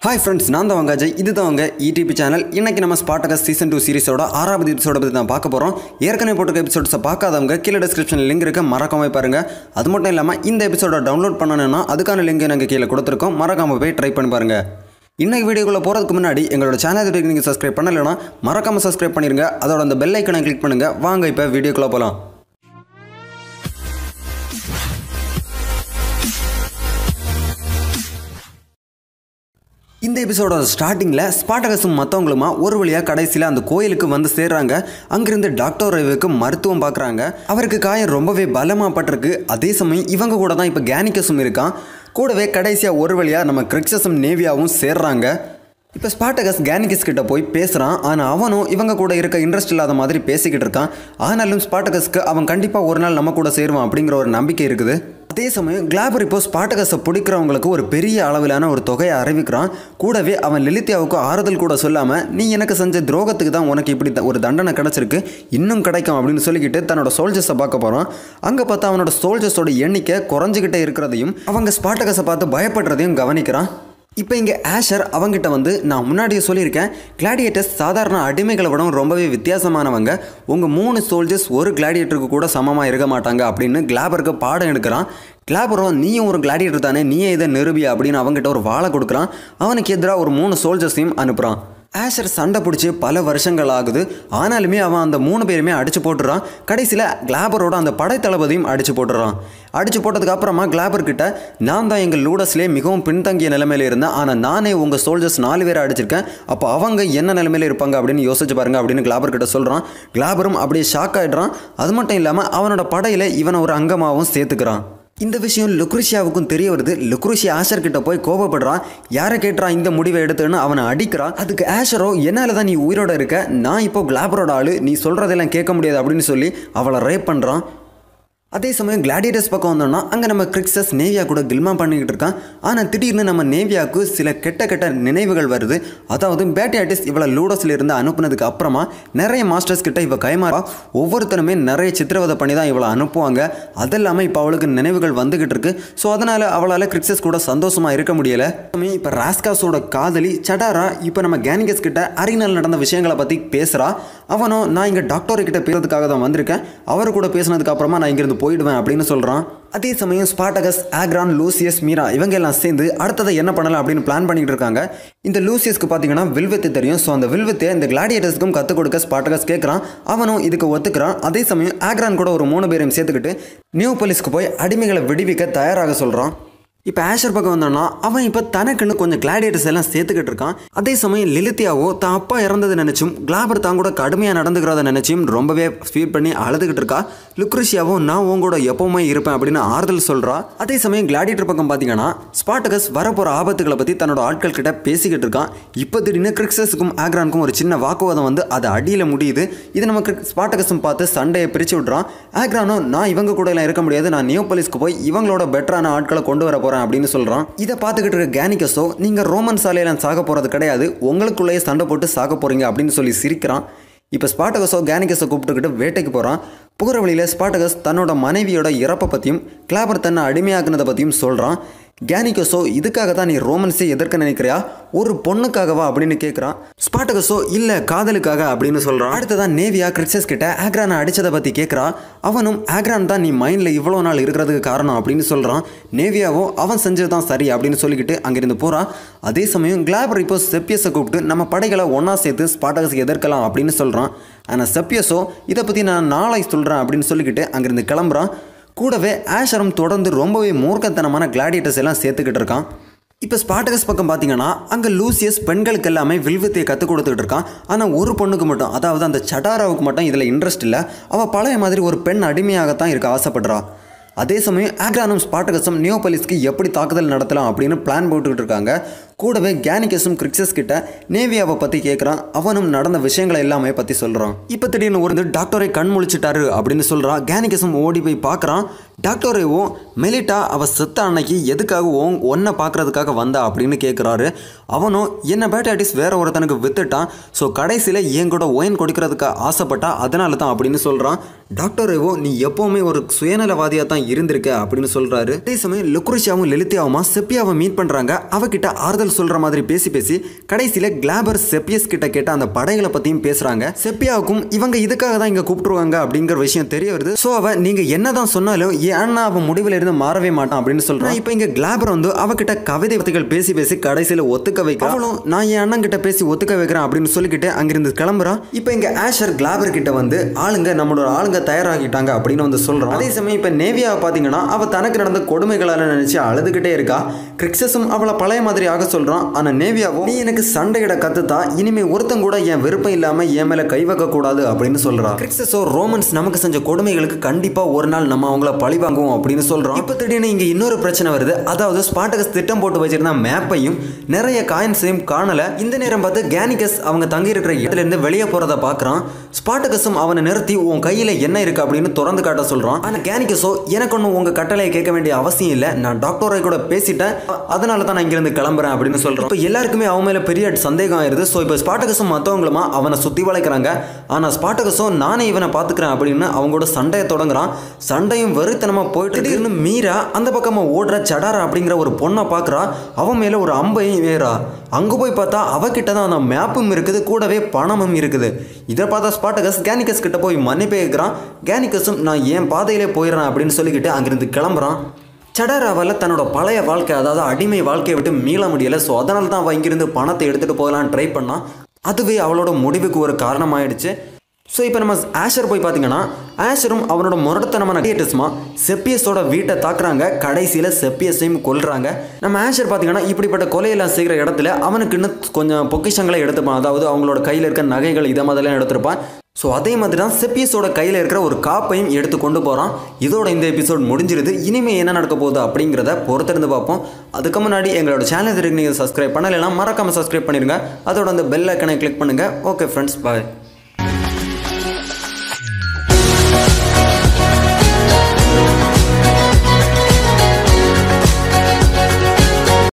hi friends நான் தான் வங்க அஜய் இது தான் உங்க இடிபி சேனல் இன்னைக்கு நம்ம ஸ்பாட்டகஸ் சீசன் டூ சீரிஸோட ஆறாவது எபிசோட பற்றி தான் பார்க்க போகிறோம் ஏற்கனவே போட்டிருக்க எபிசோட்ஸை பார்க்காதவங்க கீழே டிஸ்கிரிப்ஷனில் லிங்க் இருக்கு மறக்காம பாருங்க அது மட்டும் இல்லாமல் இந்த எபிசோட டவுன்லோட் பண்ணணும்னா அதுக்கான லிங்க் நாங்கள் கீழே கொடுத்துருக்கோம் மறக்காம போய் ட்ரை பண்ணி பாருங்க இன்னைக்கு வீடியோக்குள்ள போகிறதுக்கு முன்னாடி எங்களோட சேனல் இதுக்கு நீங்கள் சப்ஸ்கிரைப் பண்ணலைன்னா மறக்காம சப்ஸ்கிரைப் பண்ணிருங்க அதோட அந்த பெல் ஐக்கனை கிளிக் பண்ணுங்க வாங்க இப்போ வீடியோக்குள்ள போகலாம் இந்த எபிசோட ஸ்டார்டிங்கில் ஸ்பாட்டகஸும் மற்றவங்களுமா ஒரு வழியாக கடைசியில் அந்த கோயிலுக்கு வந்து சேர்றாங்க அங்கிருந்து டாக்டர் ரவிக்கு மருத்துவம் பார்க்குறாங்க அவருக்கு காயம் ரொம்பவே பலமாக பட்டிருக்கு அதே சமயம் இவங்க கூட தான் இப்போ கேனிக்கஸும் இருக்கான் கூடவே கடைசியாக ஒரு வழியாக நம்ம கிரிக்ஸஸும் நேவியாவும் சேர்றாங்க இப்போ ஸ்பாட்டகஸ் கேனிகஸ் கிட்ட போய் பேசுகிறான் ஆனால் அவனும் இவங்க கூட இருக்க இன்ட்ரெஸ்ட் இல்லாத மாதிரி பேசிக்கிட்டு இருக்கான் ஆனாலும் ஸ்பாட்டகஸ்க்கு அவன் கண்டிப்பாக ஒரு நாள் நம்ம கூட சேருவான் அப்படிங்கிற ஒரு நம்பிக்கை இருக்குது அதே சமயம் கிளாபர் இப்போ ஸ்பாட்டகஸை பிடிக்கிறவங்களுக்கு ஒரு பெரிய அளவிலான ஒரு தொகையை அறிவிக்கிறான் கூடவே அவன் லலித்யாவுக்கு ஆறுதல் கூட சொல்லாமல் நீ எனக்கு செஞ்ச துரோகத்துக்கு தான் உனக்கு இப்படி த- ஒரு தண்டனை கிடச்சிருக்கு இன்னும் கிடைக்கும் அப்படின்னு சொல்லிக்கிட்டு தன்னோட சோல்ஜர்ஸை பார்க்க போகிறான் அங்கே பார்த்தா அவனோட சோல்ஜர்ஸோட எண்ணிக்கை குறைஞ்சிக்கிட்டே இருக்கிறதையும் அவங்க ஸ்பாட்டகஸை பார்த்து பயப்படுறதையும் கவனிக்கிறான் இப்போ இங்கே ஆஷர் அவங்கிட்ட வந்து நான் முன்னாடியே சொல்லியிருக்கேன் கிளாடியேட்டர்ஸ் சாதாரண அடிமைகளை விட ரொம்பவே வித்தியாசமானவங்க உங்கள் மூணு சோல்ஜர்ஸ் ஒரு கிளாடியேட்டருக்கு கூட சமமாக இருக்க மாட்டாங்க அப்படின்னு கிளாபருக்கு பாடம் எடுக்கிறான் கிளாபரும் நீயும் ஒரு கிளாடியேட்டர் தானே நீயே இதை நிரூபி அப்படின்னு அவங்ககிட்ட ஒரு வாழை கொடுக்குறான் அவனுக்கு எதிராக ஒரு மூணு சோல்ஜர்ஸையும் அனுப்புகிறான் ஆஷர் சண்டை பிடிச்சி பல வருஷங்கள் ஆகுது ஆனாலுமே அவன் அந்த மூணு பேருமே அடிச்சு போட்டுறான் கடைசியில் கிளாபரோட அந்த படைத்தளபதியும் அடிச்சு போட்டுறான் அடிச்சு போட்டதுக்கு அப்புறமா கிளாபர் கிட்ட நான் தான் எங்கள் லூடஸ்லேயே மிகவும் பின்தங்கிய நிலைமையில இருந்தேன் ஆனால் நானே உங்கள் சோல்ஜர்ஸ் நாலு பேரை அடிச்சிருக்கேன் அப்போ அவங்க என்ன நிலைமையில இருப்பாங்க அப்படின்னு யோசிச்சு பாருங்க அப்படின்னு கிளாபர் கிட்ட சொல்கிறான் கிளாபரும் அப்படியே ஷாக் ஆயிடுறான் அது மட்டும் இல்லாமல் அவனோட படையில் இவனை ஒரு அங்கமாகவும் சேர்த்துக்கிறான் இந்த விஷயம் லுக்ருஷியாவுக்கும் தெரிய வருது லுக்ருஷியா ஆஷர் கிட்ட போய் கோபப்படுறான் யாரை கேட்டுறான் இந்த முடிவை எடுத்துன்னு அவனை அடிக்கிறான் அதுக்கு ஆஷரோ என்னால தான் நீ உயிரோட இருக்க நான் இப்போ கிளாபரோட ஆளு நீ சொல்றதெல்லாம் கேட்க முடியாது அப்படின்னு சொல்லி அவளை ரேப் பண்றான் அதே சமயம் கிளாடியேட்டர்ஸ் பக்கம் வந்தோம்னா அங்கே நம்ம கிரிக்ஸஸ் நேவியா கூட கில்மா பண்ணிக்கிட்டு இருக்கான் ஆனால் திடீர்னு நம்ம நேவியாவுக்கு சில கெட்ட கெட்ட நினைவுகள் வருது அதாவது பேட்டியாட்டிஸ் இவளை லூடோஸில் இருந்து அனுப்புனதுக்கு அப்புறமா நிறைய மாஸ்டர்ஸ் கிட்ட இவ கைமாறா ஒவ்வொருத்தருமே நிறைய சித்திரவதை பண்ணி தான் இவளை அனுப்புவாங்க அது இல்லாமல் இப்போ அவளுக்கு நினைவுகள் வந்துகிட்டு இருக்கு ஸோ அதனால் அவளால் கிரிக்ஸஸ் கூட சந்தோஷமாக இருக்க முடியல இப்போ ராஸ்காஸோட காதலி சடாரா இப்போ நம்ம கேனிகஸ் கிட்ட அரினால் நடந்த விஷயங்களை பற்றி பேசுகிறா அவனும் நான் இங்கே டாக்டர் கிட்ட பேசுறதுக்காக தான் வந்திருக்கேன் அவர் கூட பேசினதுக்கு அப்புறமா நான் இங்கிருந்து போயிடுவேன் அப்படின்னு சொல்கிறான் அதே சமயம் ஸ்பாட்டகஸ் ஆக்ரான் லூசியஸ் மீரா இவங்க எல்லாம் சேர்ந்து அடுத்ததை என்ன பண்ணலாம் அப்படின்னு பிளான் பண்ணிட்டு இருக்காங்க இந்த லூசியஸ்க்கு பார்த்தீங்கன்னா வில்வெத்து தெரியும் ஸோ அந்த வில்வெத்தை இந்த கிளாடியேட்டர்ஸ்க்கும் கற்றுக் கொடுக்க ஸ்பாட்டகஸ் கேட்குறான் அவனும் இதுக்கு ஒத்துக்கிறான் அதே சமயம் ஆக்ரான் கூட ஒரு மூணு பேரையும் சேர்த்துக்கிட்டு நியூ போலீஸ்க்கு போய் அடிமைகளை விடுவிக்க தயாராக சொல்கிறான் இப்போ ஆஷர் பக்கம் வந்தோம்னா அவன் இப்போ தனக்குன்னு கொஞ்சம் கிளாடியேட்டர்ஸ் எல்லாம் சேர்த்துக்கிட்டு இருக்கான் அதே சமயம் லிலித்தியாவோ தான் அப்பா இறந்தது நினைச்சும் கிளாபர் தான் கூட கடுமையாக நடந்துக்கிறத நினைச்சும் ரொம்பவே ஃபீல் பண்ணி அழுதுகிட்டு இருக்கா லுக்ரிஷியாவோ நான் உன் கூட எப்பவுமே இருப்பேன் அப்படின்னு ஆறுதல் சொல்றா அதே சமயம் கிளாடியேட்டர் பக்கம் பார்த்தீங்கன்னா ஸ்பாட்டகஸ் வரப்போற ஆபத்துகளை பற்றி தன்னோட ஆட்கள் கிட்ட பேசிக்கிட்டு இருக்கான் இப்போ திடீர்னு கிரிக்ஸஸுக்கும் ஆக்ரானுக்கும் ஒரு சின்ன வாக்குவாதம் வந்து அது அடியில் முடியுது இது நம்ம கிரிக்- ஸ்பாட்டகஸும் பார்த்து சண்டையை பிரித்து விட்றான் ஆக்ரானோ நான் இவங்க கூட எல்லாம் இருக்க முடியாது நான் நியூ போலீஸ்க்கு போய் இவங்களோட பெட்டரான ஆட்களை கொண்டு வர போறேன் அப்படின்னு சொல்றான் இதை பார்த்துக்கிட்டு இருக்க கேனிகஸோ நீங்க ரோமன் சாலையில சாக போறது கிடையாது உங்களுக்குள்ளேயே சண்டை போட்டு சாக போறீங்க அப்படின்னு சொல்லி சிரிக்கிறான் இப்போ ஸ்பாட்டகஸோ கேனிகஸை கூப்பிட்டுக்கிட்டு வேட்டைக்கு போகிறான் போகிற வழியில் ஸ்பாட்டகஸ் தன்னோட மனைவியோட இறப்பை பற்றியும் கிளாபர் தன்னை அடிமையாக்குனதை பற்றியும் சொல்கிறான் கேனிகஸோ இதுக்காக தான் நீ ரோமன்ஸை எதிர்க்க நினைக்கிறியா ஒரு பொண்ணுக்காகவா அப்படின்னு கேட்குறான் ஸ்பாட்டகஸோ இல்லை காதலுக்காக அப்படின்னு சொல்கிறான் அடுத்ததான் நேவியா கிரிக்ஸஸ் கிட்ட ஆக்ரானை அடிச்சதை பற்றி கேட்குறா அவனும் ஆக்ரான் தான் நீ மைண்டில் இவ்வளோ நாள் இருக்கிறதுக்கு காரணம் அப்படின்னு சொல்கிறான் நேவியாவோ அவன் செஞ்சது தான் சரி அப்படின்னு சொல்லிக்கிட்டு அங்கிருந்து போகிறான் அதே சமயம் கிளாபர் இப்போ செப்பியஸை கூப்பிட்டு நம்ம படைகளை ஒன்றா சேர்த்து ஸ்பாட்டகஸை எதிர்க்கலாம் அப்படின்னு சொல்கிறான் ஆனால் செப்பியஸோ இதை பற்றி நான் நாளை சொல்கிறேன் அப்படின்னு சொல்லிக்கிட்டு அங்கிருந்து கிளம்புறான் கூடவே ஆஷரும் தொடர்ந்து ரொம்பவே மூர்க்கத்தனமான கிளாடியேட்டர்ஸ் எல்லாம் சேர்த்துக்கிட்டு இருக்கான் இப்போ ஸ்பாட்டகஸ் பக்கம் பார்த்தீங்கன்னா அங்கே லூசியஸ் பெண்களுக்கு எல்லாமே வில்வித்தையை கற்றுக் கொடுத்துக்கிட்டு இருக்கான் ஆனால் ஒரு பொண்ணுக்கு மட்டும் அதாவது அந்த சடாராவுக்கு மட்டும் இதில் இன்ட்ரெஸ்ட் இல்லை அவள் பழைய மாதிரி ஒரு பெண் அடிமையாகத்தான் இருக்க ஆசைப்படுறா அதே சமயம் ஆக்ரானும் ஸ்பாட்டகஸும் நியோபலிஸ்க்கு எப்படி தாக்குதல் நடத்தலாம் அப்படின்னு பிளான் போட்டுக்கிட்டு இருக்காங்க கூடவே கேனிகஸும் கிரிக்ஸஸ் கிட்ட நேவியாவை பற்றி கேட்குறான் அவனும் நடந்த விஷயங்களை எல்லாமே பற்றி சொல்கிறான் இப்போ திடீர்னு ஒரு டாக்டரை கண் முழிச்சிட்டாரு அப்படின்னு சொல்கிறான் கேனிகஸும் ஓடி போய் பார்க்குறான் டாக்டர் ரேவும் மெலிட்டா அவ செத்த அன்னைக்கு எதுக்காக உன் ஒன்றை பார்க்கறதுக்காக வந்தா அப்படின்னு கேட்குறாரு அவனும் என்ன பேட்டாட்டிஸ் வேற ஒருத்தனுக்கு வித்துட்டான் ஸோ கடைசியில் என் கூட ஒயின் கொடுக்கறதுக்கு ஆசைப்பட்டா அதனால தான் அப்படின்னு சொல்கிறான் டாக்டர் ரேவோ நீ எப்போவுமே ஒரு சுயநலவாதியாக தான் இருந்திருக்க அப்படின்னு சொல்கிறாரு அதே சமயம் லுக்ரிஷியாவும் லலித்தியாவுமா செப்பியாவை மீட் பண்ணுறாங்க அவகிட்ட ஆறுதல் சொல்கிற மாதிரி பேசி பேசி கடைசியில் கிளாபர் செப்பியஸ் கிட்ட கேட்ட அந்த படைகளை பற்றியும் பேசுகிறாங்க செப்பியாவுக்கும் இவங்க இதுக்காக தான் இங்கே கூப்பிட்டுருவாங்க அப்படிங்கிற விஷயம் தெரிய வருது ஸோ அவ நீங்கள் என்னதான் சொன்னாலும் என் அண்ணா அவன் முடிவில் இருந்து மாறவே மாட்டான் அப்படின்னு சொல்கிறான் இப்போ இங்கே கிளாபர் வந்து அவகிட்ட கவிதை வார்த்தைகள் பேசி பேசி கடைசியில் ஒத்துக்க வைக்க அவளும் நான் என் அண்ணன் கிட்ட பேசி ஒத்துக்க வைக்கிறேன் அப்படின்னு சொல்லிக்கிட்டு அங்கிருந்து கிளம்புறான் இப்போ இங்கே ஆஷர் கிளாபர் கிட்ட வந்து ஆளுங்க நம்மளோட ஆளுங்க தயாராகிட்டாங்க அப்படின்னு வந்து சொல்கிறான் அதே சமயம் இப்போ நேவியாவை பார்த்தீங்கன்னா அவள் தனக்கு நடந்த கொடுமைகளால் நினச்சி அழுதுகிட்டே இருக்கா கிரிக்ஸஸும் அவளை பழைய மாதிரி ஆக சொல்கிறான் ஆனால் நேவியாவும் நீ எனக்கு சண்டையிட கற்றுத்தா இனிமே ஒருத்தன் கூட என் விருப்பம் இல்லாமல் என் மேலே கை வைக்க கூடாது அப்படின்னு சொல்கிறான் கிரிக்ஸஸோ ரோமன்ஸ் நமக்கு செஞ்ச கொடுமைகளுக்கு கண்டிப்பாக ஒரு நாள் நம்ம அவங்கள பழி வாங்குவோம் அப்படின்னு சொல்கிறோம் இப்போ திடீர்னு இங்கே இன்னொரு பிரச்சனை வருது அதாவது ஸ்பாட்டகஸ் திட்டம் போட்டு வச்சிருந்த மேப்பையும் நிறைய காயின்ஸையும் காணலை இந்த நேரம் பார்த்து கேனிகஸ் அவங்க தங்கி இருக்கிற இடத்துல இருந்து வெளியே போகிறத பார்க்குறான் ஸ்பாட்டகஸும் அவனை நிறுத்தி உன் கையில் என்ன இருக்கு அப்படின்னு திறந்து காட்ட சொல்கிறான் ஆனால் கேனிகஸோ எனக்கு ஒன்றும் உங்கள் கட்டளையை கேட்க வேண்டிய அவசியம் இல்லை நான் டாக்டரை கூட பேசிட்டேன் அ- அதனால தான் நான் இங்கிருந்து கிளம்புறேன் அப்படின்னு சொல்கிறேன் இப்போ எல்லாருக்குமே அவன் மேலே பெரிய சந்தேகம் ஆயிருது ஸோ இப்போ ஸ்பாட்டகஸும் மற்றவங்களுமா அவனை சுற்றி வளைக்கிறாங்க ஆனால் ஸ்பாட்டகஸும் நானே இவனை பார்த்துக்கிறேன் அப்படின்னு அவங்களோட சண்டையை தொடங்குறான் சண்டையும் வெறித்தனமாக போயிட்டு திடீர்னு மீரா அந்த பக்கமாக ஓடுற சடாரா அப்படிங்கிற ஒரு பொண்ணை பார்க்குறா அவன் மேலே ஒரு அம்பையும் ஏறா அங்கே போய் பார்த்தா அவகிட்ட தான் அந்த மேப்பும் இருக்குது கூடவே பணமும் இருக்குது இதை பார்த்தா ஸ்பாட்டகஸ் கேனிகஸ் கிட்ட போய் மன்னிப்பு கேட்குறான் கேனிகஸும் நான் என் பாதையிலே போயிடுறேன் அப்படின்னு சொல்லிக்கிட்டு அங்கிருந்து கிளம்புறான் சடாராவால் தன்னோட பழைய வாழ்க்கை அதாவது அடிமை வாழ்க்கையை விட்டு மீள முடியலை ஸோ அதனால தான் அவள் இங்கிருந்து பணத்தை எடுத்துகிட்டு போகலான்னு ட்ரை பண்ணான் அதுவே அவளோட முடிவுக்கு ஒரு காரணமாயிடுச்சு ஸோ இப்போ நம்ம ஆஷர் போய் பார்த்தீங்கன்னா ஆஷரும் அவனோட முரடத்தனமான கிரியேட்டர்ஸ்மா செப்பியஸோட வீட்டை தாக்குறாங்க கடைசியில் செப்பியஸையும் கொல்றாங்க நம்ம ஆஷர் பார்த்தீங்கன்னா இப்படிப்பட்ட கொலையெல்லாம் செய்கிற இடத்துல அவனுக்கு இன்னும் கொஞ்சம் பொக்கிஷங்களை எடுத்துப்பான் அதாவது அவங்களோட கையில் இருக்க நகைகள் இதை மாதிரிலாம் எடுத்திருப்பான் ஸோ அதே மாதிரி தான் செப்பியஸோட கையில் இருக்கிற ஒரு காப்பையும் எடுத்து கொண்டு போகிறான் இதோட இந்த எபிசோட் முடிஞ்சிருது இனிமேல் என்ன நடக்க போகுது அப்படிங்கிறத பொறுத்திருந்து பார்ப்போம் அதுக்கு முன்னாடி எங்களோட சேனல் இருக்கு நீங்கள் சப்ஸ்கிரைப் பண்ணலைன்னா மறக்காமல் சப்ஸ்கிரைப் பண்ணிடுங்க அதோட அந்த பெல் ஐக்கனை கிளிக் பண்ணுங்கள் ஓகே ஃப்ரெண்ட்ஸ் பாய்